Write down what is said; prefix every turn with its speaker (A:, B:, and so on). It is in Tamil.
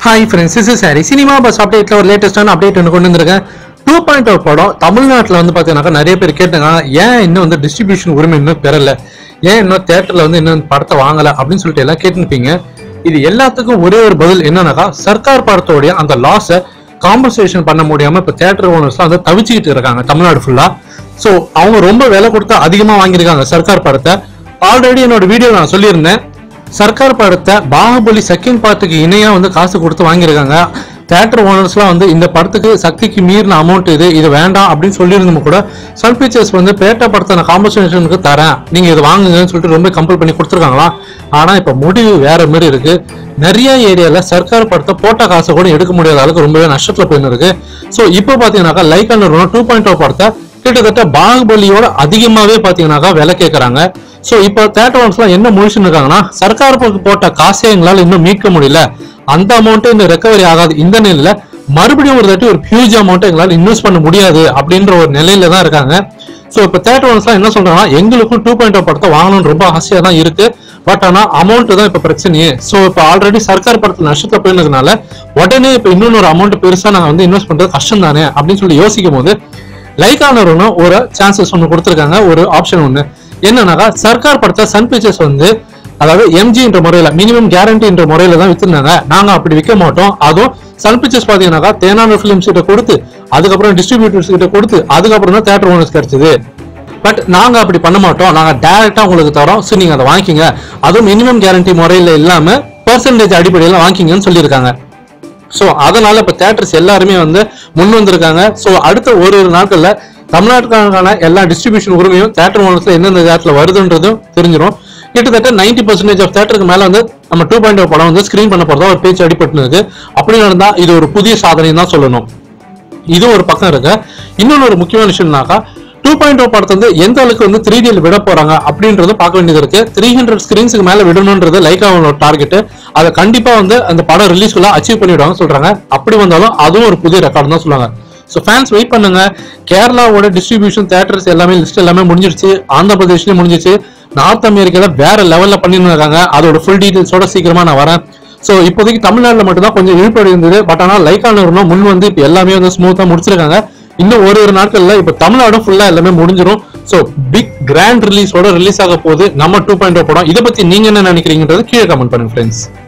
A: hi friends is sorry cinema buzz அப்டேட்ல ஒரு லேட்டஸ்டான அப்டேட் ஒன்று கொண்டு வந்திருக்கேன் டூ பாயிண்ட் ஒரு படம் தமிழ்நாட்டில் வந்து பார்த்தீங்கன்னாக்கா நிறைய பேர் கேட்டாங்க ஏன் இன்னும் வந்து டிஸ்ட்ரிபியூஷன் உரிமை இன்னும் பெறல ஏன் இன்னும் தேட்டரில் வந்து இன்னும் படத்தை வாங்கல அப்படின்னு சொல்லிட்டு எல்லாம் கேட்டுருப்பீங்க இது எல்லாத்துக்கும் ஒரே ஒரு பதில் என்னன்னாக்கா சர்க்கார் படத்தோடைய அந்த லாஸை காம்பன்சேஷன் பண்ண முடியாம இப்போ தேட்டர் ஓனர்ஸ்லாம் வந்து தவிச்சுக்கிட்டு இருக்காங்க தமிழ்நாடு ஃபுல்லா ஸோ அவங்க ரொம்ப விலை கொடுத்து அதிகமாக வாங்கியிருக்காங்க சர்க்கார் படத்தை ஆல்ரெடி என்னோட வீடியோ நான் சொல்லியிருந்தேன் சர்க்கார் படத்தை பாகுபலி செகண்ட் பார்ட்டுக்கு இணையா வந்து காசு கொடுத்து வாங்கியிருக்காங்க தேட்டர் ஓனர்ஸ்லாம் வந்து இந்த படத்துக்கு சக்திக்கு மீறின அமௌண்ட் இது இது வேண்டாம் அப்படின்னு சொல்லியிருந்தோம் கூட சன் பிக்சர்ஸ் வந்து பேட்ட படத்தை நான் காம்பன்சேஷனுக்கு தரேன் நீங்க இது வாங்குங்கன்னு சொல்லிட்டு ரொம்ப கம்பல் பண்ணி கொடுத்துருக்காங்களா ஆனா இப்ப முடிவு வேற மாதிரி இருக்கு நிறைய ஏரியால சர்க்கார் படத்தை போட்ட காசை கூட எடுக்க முடியாத அளவுக்கு ரொம்பவே நஷ்டத்துல போயின்னு இருக்கு ஸோ இப்போ பாத்தீங்கன்னாக்கா லைக் அண்ட் டூ பாயிண்ட் படத்தை கிட்டத்தட்ட பாகுபலியோட அதிகமாவே பாத்தீங்கன்னாக்கா விலை கேட்கறாங்க சோ இப்போ தேட்டர் ஓனர்ஸ்லாம் என்ன முழிச்சுன்னு இருக்காங்கன்னா சர்க்கார் பக்கம் போட்ட காசே எங்களால இன்னும் மீட்க முடியல அந்த அமௌண்ட் இன்னும் ரெக்கவரி ஆகாது இந்த நிலையில மறுபடியும் ஒரு தாட்டி ஒரு ஹியூஜ் அமௌண்ட் எங்களால இன்வெஸ்ட் பண்ண முடியாது அப்படின்ற ஒரு நிலையில தான் இருக்காங்க சோ இப்போ தேட்டர் ஓனர்ஸ்லாம் என்ன சொல்றாங்கன்னா எங்களுக்கும் டூ பாயிண்ட் படத்தை வாங்கணும்னு ரொம்ப ஆசையா தான் இருக்கு பட் ஆனா அமௌண்ட் தான் இப்ப பிரச்சனையே சோ இப்போ ஆல்ரெடி சர்க்கார் படத்துல நஷ்டத்தை போயிருந்ததுனால உடனே இப்போ இன்னொன்னு ஒரு அமௌண்ட் பெருசா நாங்க வந்து இன்வெஸ்ட் பண்றது கஷ்டம் தானே அப்படின்னு சொல்லி யோசிக்கும் போது லைக்கானவரும் ஒரு சான்சஸ் ஒன்று கொடுத்துருக்காங்க ஒரு ஆப்ஷன் ஒன்று என்னன்னாக்கா சர்க்கார் படத்தை சன் பிக்சர்ஸ் வந்து அதாவது எம்ஜின்ற முறையில மினிமம் கேரண்டின்ற முறையில தான் வித்துருந்தாங்க நாங்க அப்படி விற்க மாட்டோம் அதுவும் சன் பிக்சர்ஸ் பாத்தீங்கன்னாக்கா தேனான பிலிம்ஸ் கிட்ட கொடுத்து அதுக்கப்புறம் டிஸ்ட்ரிபியூட்டர்ஸ் கிட்ட கொடுத்து அதுக்கப்புறம் தான் தேட்டர் ஓனர்ஸ் கிடைச்சது பட் நாங்க அப்படி பண்ண மாட்டோம் நாங்க டைரக்டா உங்களுக்கு தரோம் ஸோ நீங்க அதை வாங்கிக்கிங்க அதுவும் மினிமம் கேரண்டி முறையில இல்லாம பர்சன்டேஜ் அடிப்படையில் வாங்கிங்கன்னு சொல்லியிருக்காங்க ஸோ அதனால இப்போ தேட்டர்ஸ் எல்லாருமே வந்து முன் வந்திருக்காங்க ஸோ அடுத்த ஒரு ஒரு நாட்கள்ல தமிழ்நாட்டுக்கான எல்லா டிஸ்ட்ரிபியூஷன் உரிமையும் தேட்டர் ஓனர்ஸ்ல எந்தெந்த தேட்டரில் வருதுன்றதும் தெரிஞ்சிடும் கிட்டத்தட்ட நைன்டி பர்சன்டேஜ் ஆஃப் தேட்டருக்கு மேல வந்து நம்ம டூ பாயிண்ட் படம் வந்து ஸ்கிரீன் பண்ண போறதா ஒரு பேச்சு அடிபட்டுனது அப்படி நடந்தா இது ஒரு புதிய சாதனை தான் சொல்லணும் இது ஒரு பக்கம் இருக்கு இன்னொன்னு ஒரு முக்கியமான விஷயம்னாக்கா டூ பாயிண்ட் ஓ படத்தை வந்து எந்த அளவுக்கு வந்து த்ரீ டியில் விட போறாங்க அப்படின்றத பார்க்க வேண்டியது இருக்கு த்ரீ ஹண்ட்ரட் ஸ்கிரீன்ஸுக்கு மேல விடணுன்றது லைக் அவங்களோட டார்கெட் அதை கண்டிப்பா வந்து அந்த படம் ரிலீஸ்க்குள்ள அச்சீவ் பண்ணிவிடுவாங்க சொல்றாங்க அப்படி வந்தாலும் அதுவும் ஒரு புதிய ரெக்கார்டு தான் சொல்லுவாங்க ஸோ ஃபேன்ஸ் வெயிட் பண்ணுங்க கேரளாவோட டிஸ்ட்ரிபியூஷன் தேட்டர்ஸ் எல்லாமே லிஸ்ட் எல்லாமே முடிஞ்சிருச்சு ஆந்திர பிரதேஷ்லயும் முடிஞ்சிருச்சு நார்த் அமெரிக்கால வேற லெவல்ல பண்ணிட்டு இருக்காங்க அதோட ஃபுல் டீடைல்ஸோட சீக்கிரமா நான் வரேன் ஸோ இப்போதைக்கு தமிழ்நாட்டில் மட்டும்தான் கொஞ்சம் இழுப்படி இருந்தது பட் ஆனால் லைக்கான முன் வந்து இப்போ எல்லாமே வந்து ஸ்மூத்தா முடிச்சிருக்காங்க இன்னும் ஒரு ஒரு நாட்கள்ல இப்போ தமிழ்நாடும் ஃபுல்லா எல்லாமே முடிஞ்சிரும் ஸோ பிக் கிராண்ட் ரிலீஸோட ரிலீஸ் ஆக போகுது நம்ம டூ பாயிண்ட் படம் இதை பத்தி நீங்க என்ன நினைக்கிறீங்கன்றது கீழே கமெண்ட் பண்ணுங்க ஃப்ரெண்ட்ஸ்